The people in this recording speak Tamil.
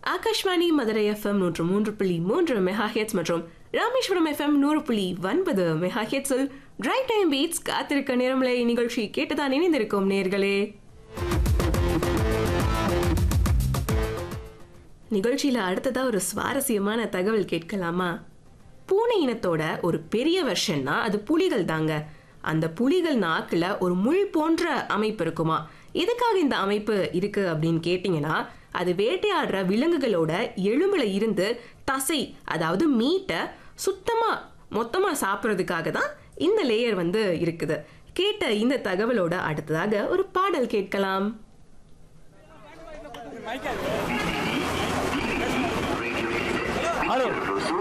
ஆகாஷ்வாணி மதுரை எஃப்எம் நூற்று மூன்று புள்ளி மூன்று மெகா ஹெட்ஸ் மற்றும் ராமேஸ்வரம் எஃப்எம் நூறு புள்ளி ஒன்பது மெகா ஹெட்ஸில் டிரை டைம் பீட்ஸ் காத்திருக்க நேரமலை நிகழ்ச்சி கேட்டுதான் இணைந்திருக்கும் நேர்களே நிகழ்ச்சியில அடுத்ததா ஒரு சுவாரஸ்யமான தகவல் கேட்கலாமா பூனை இனத்தோட ஒரு பெரிய வெர்ஷன்னா அது புலிகள் தாங்க அந்த புலிகள் நாக்குல ஒரு முள் போன்ற அமைப்பு இருக்குமா எதுக்காக இந்த அமைப்பு இருக்கு அப்படின்னு கேட்டிங்கன்னா அது வேட்டையாடுற விலங்குகளோட எலும்புல இருந்து தசை அதாவது மீட்டை சுத்தமா மொத்தமா சாப்பிட்றதுக்காக தான் இந்த லேயர் வந்து இருக்குது கேட்ட இந்த தகவலோட அடுத்ததாக ஒரு பாடல் கேட்கலாம் ஹலோ